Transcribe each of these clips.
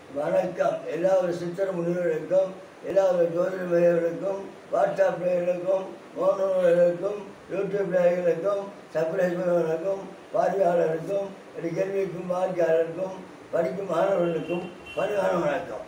வணக்கம் எல்லா ஒரு சித்திர முனிவர்களுக்கும் எல்லா ஒரு ஜோதிட மேயர்களுக்கும் வாட்ஸ்அப் நேயர்களுக்கும் மோனர்களுக்கும் யூடியூப் நேயர்களுக்கும் சப்ஸ்கிரைபர்களுக்கும் பார்வையாளர்களுக்கும் என்னுடைய கேள்விக்கும் வாடிக்கையாளருக்கும் படிக்கும் மாணவர்களுக்கும் பணிவான வணக்கம்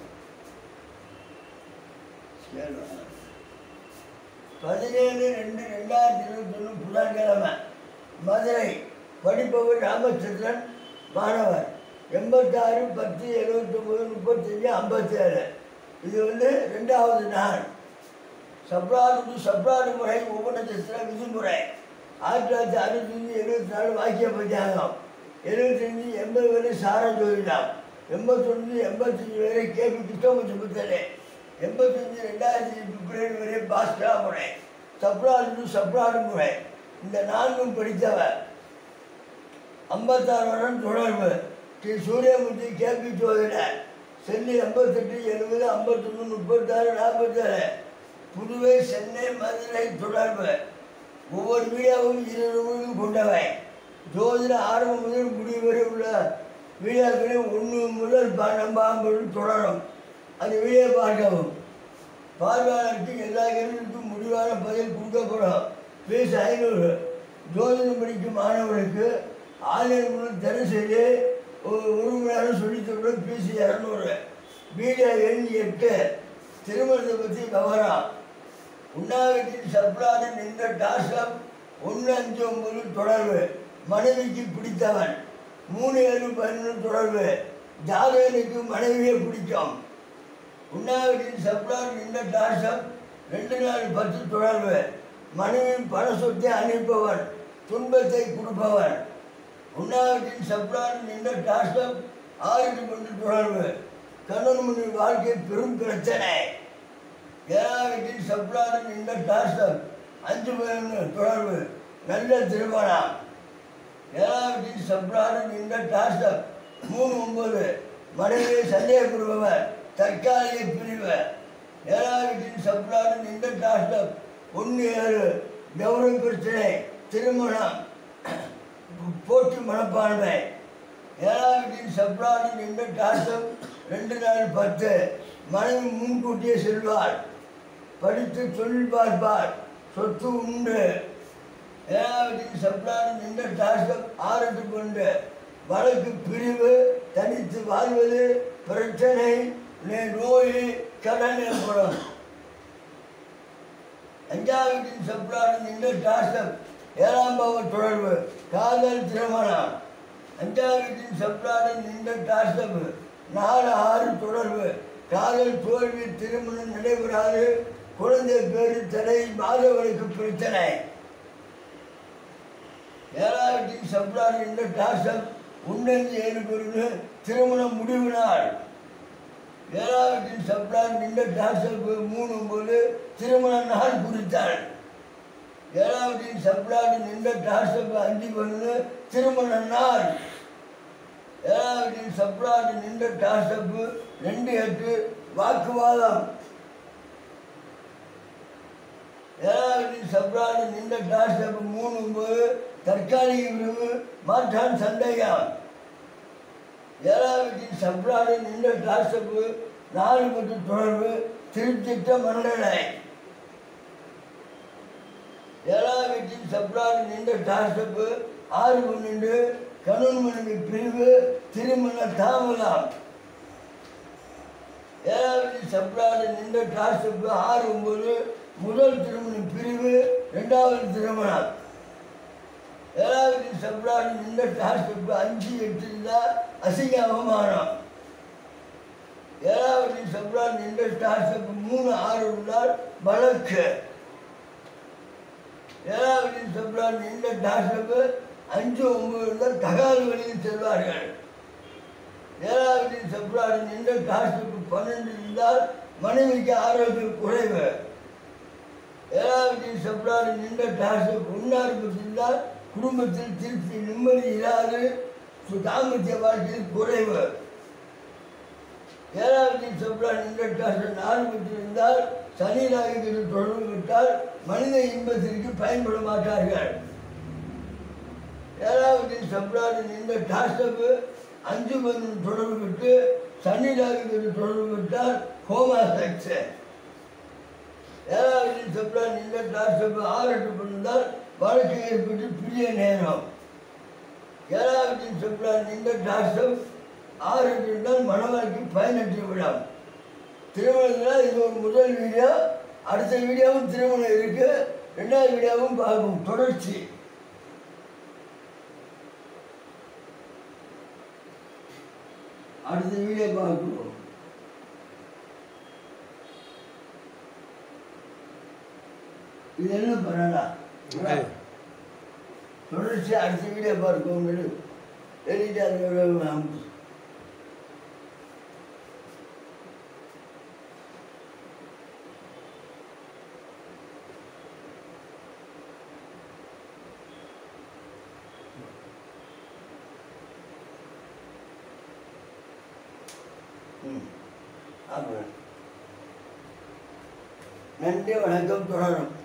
பதினேழு ரெண்டு ரெண்டாயிரத்தி இருபத்தி ஒன்று புதன்கிழமை மதுரை படிப்பவர் ராமச்சந்திரன் மாணவர் எண்பத்தாறு பத்து எழுபத்தொம்பது முப்பத்தஞ்சு ஐம்பத்தேழு இது வந்து ரெண்டாவது நாள் சப்ராடு சப்ராடு முறை உபநட்சத்திர விதிமுறை ஆயிரத்தி தொள்ளாயிரத்தி அறுபத்தஞ்சு எழுபத்தி நாலு வாக்கிய பஞ்சாங்கம் எழுபத்தஞ்சு எண்பது வரை சார ஜோதிடம் எண்பத்தொன்று எண்பத்தஞ்சு வரை கேபி கிருஷ்ணமூர்த்தி புத்தலே எண்பத்தஞ்சு ரெண்டாயிரத்தி பிப்ரவரி வரை பாஸ்கரா முறை சப்ராடு சப்ராடு முறை இந்த நான்கும் படித்தவர் ஐம்பத்தாறு வருடம் தொடர்பு ஸ்ரீ சூரியமூர்த்தி கேபி ஜோதிடர் சென்னை ஐம்பத்தெட்டு எழுபது ஐம்பத்தொன்று முப்பத்தாறு நாற்பத்தாறு புதுவை சென்னை மதுரை தொடர்பு ஒவ்வொரு வீடியோவும் இருநூறு கொண்டவை ஜோதிட ஆரம்பம் முதல் முடிவு வரை உள்ள வீடியோக்களில் ஒன்று முதல் பன்னெண்டாம் தொடரும் அந்த வீடியோ பார்க்கவும் பார்வையாளருக்கு எல்லா கேள்விக்கும் முடிவான பதில் கொடுக்கப்படும் ஃபீஸ் ஐநூறு ஜோதிடம் படிக்கும் மாணவர்களுக்கு ஆன்லைன் மூலம் தினசரி ஒரு ஒரு மணி நேரம் சொல்லித்தரும் ஃபீஸ் இரநூறு வீடியோ எண் எட்டு திருமணத்தை பற்றி விவரம் உண்ணாவிட்டின் சப்ளாடு நின்ற டாஸ்கம் ஒன்று அஞ்சு ஒன்பது தொடர்பு மனைவிக்கு பிடித்தவன் மூணு ஏழு பதினொன்று தொடர்பு ஜாதகனுக்கு மனைவியை பிடிக்கும் உண்ணாவிட்டின் சப்ளாடு நின்ற டாஸ்கம் ரெண்டு நாள் பத்து தொடர்பு மனைவியின் பண சொத்தை அனுப்பவன் துன்பத்தை கொடுப்பவன் உண்ணாவிட்டின் சப்ளாடு நின்ற டாஸ்கம் ஆயிரத்தி கொண்டு தொடர்பு கண்ணன் முனி வாழ்க்கை பெரும் பிரச்சனை ஏழாவிட்டின் சப்ளாடு நின்ற டாஸ்கம் அஞ்சு பதினொன்று தொடர்பு நல்ல திருமணம் ஏழாவிட்டின் சப்ளாடு நின்ற டாஸ்கம் மூணு ஒன்பது மனைவியை சந்தேகப்படுபவர் தற்காலிக பிரிவு ஏழாவிட்டின் சப்ளாடு நின்ற டாஸ்கம் ஒன்று ஏழு கௌரவ பிரச்சனை திருமணம் போட்டி மனப்பான்மை ஏழாவிட்டின் சப்ளாடு நின்ற டாஸ்கம் ரெண்டு நாள் பத்து மனைவி முன்கூட்டியே செல்வார் படித்து தொழில் பார்ப்பார் சொத்து உண்டு ஏழாவதின் சப்ளாடு நின்ற டாஸ்கம் ஆறுக்கு கொண்டு வழக்கு பிரிவு தனித்து வாழ்வது பிரச்சனை நே- நோய் கடன் ஏற்படும் அஞ்சாவதின் சப்ளாடு நின்ற டாஸ்கம் ஏழாம் பாவ தொடர்பு காதல் திருமணம் அஞ்சாவதின் சப்ளாடு நின்ற டாஸ்கம் நாலு ஆறு தொடர்பு காதல் தோல்வி திருமணம் நடைபெறாது குழந்தை பேரு தடை மாதவர்களுக்கு பிரச்சனை ஏழாவதின் சப்ளாடு நின்ற டாஸ்கம் உன்னதி ஏழு பொருள் திருமணம் முடிவு நாள் ஏழாவதின் சப்ளாடு நின்ற டாஸ்கம் மூணு ஒன்பது திருமண நாள் குறித்தாள் ஏழாவதின் சப்ளாடு நின்ற டாஸ்கம் அஞ்சு பொண்ணு திருமண நாள் ஏழாவதின் சப்ளாடு நின்ற டாஸ்கம் ரெண்டு எட்டு வாக்குவாதம் ஏழாவதின் சப்ளாடு நின்ற டாஸ்கம் மூணு ஒன்பது தற்காலிக விரிவு மாற்றான் சந்தேகம் ஏழாவதின் சப்ளாடு நின்ற டாஸ்கம் நாலு மற்றும் தொடர்பு திருச்சிட்ட மண்டலை ஏழாவதின் சப்ளாடு நின்ற டாஸ்கம் ஆறு பன்னெண்டு கணவன் மனைவி பிரிவு திருமண தாமதம் ஏழாவது சப்ளாடு நின்ற டாஸ்க்கு ஆறு ஒன்பது முதல் திருமண பிரிவு ரெண்டாவது திருமணம் ஏழாவது சப்ளாடு நின்ற டாஸ்க்கு அஞ்சு எட்டு இருந்தால் அசிங்க அவமானம் ஏழாவது சப்ளாடு நின்ற டாஸ்க்கு மூணு ஆறு இருந்தால் வழக்கு ஏழாவது சப்ளாடு நின்ற டாஸ்க்கு அஞ்சு ஒன்பது இருந்தால் தகாத வழியில் செல்வார்கள் ஏழாவது செப்ராடு நின்ற டாஸ்க்கு பன்னெண்டு இருந்தால் மனைவிக்கு ஆரோக்கிய குறைவு ஏழாவது செப்ராடு நின்ற டாஸ்க்கு ஒன்றாறு இருந்தால் குடும்பத்தில் திருப்தி நிம்மதி இல்லாது சு- தாம்பத்திய வாழ்க்கையில் குறைவு ஏழாவது செப்ராடு நின்ற டாஸ்க்கு நாலு பற்றி இருந்தால் சனி நாயகத்தில் தொடர்பு விட்டால் மனித இன்பத்திற்கு பயன்பட மாட்டார்கள் ஏழாவது செப்ராடு நின்ற டாஸ்க்கு அஞ்சு மணி தொடர்பு விட்டு சன்னிதானத்தில் தொடர்பு விட்டால் கோமா சக்சஸ் ஏழாவது செப்டம்பர் இந்த டாக்டர் ஆறு எட்டு பண்ணிருந்தால் வழக்கு ஏற்பட்டு பிரிய நேரம் ஏழாவது செப்டம்பர் இந்த டாக்டர் ஆறு எட்டு இருந்தால் மணவாழ்க்கை பதினெட்டு விழா திருமணத்தில் இது ஒரு முதல் வீடியோ அடுத்த வீடியோவும் திருமணம் இருக்கு ரெண்டாவது வீடியோவும் பார்க்கும் தொடர்ச்சி அடுத்த வீடியோ பார்க்கணும் இது என்ன பண்ணலாம் தொடர்ச்சி அடுத்த வீடியோ பார்க்கும் எழுதி அதோட அமுச்சு ம் அப்புறம் நன்றி வணக்கம் தொடரும்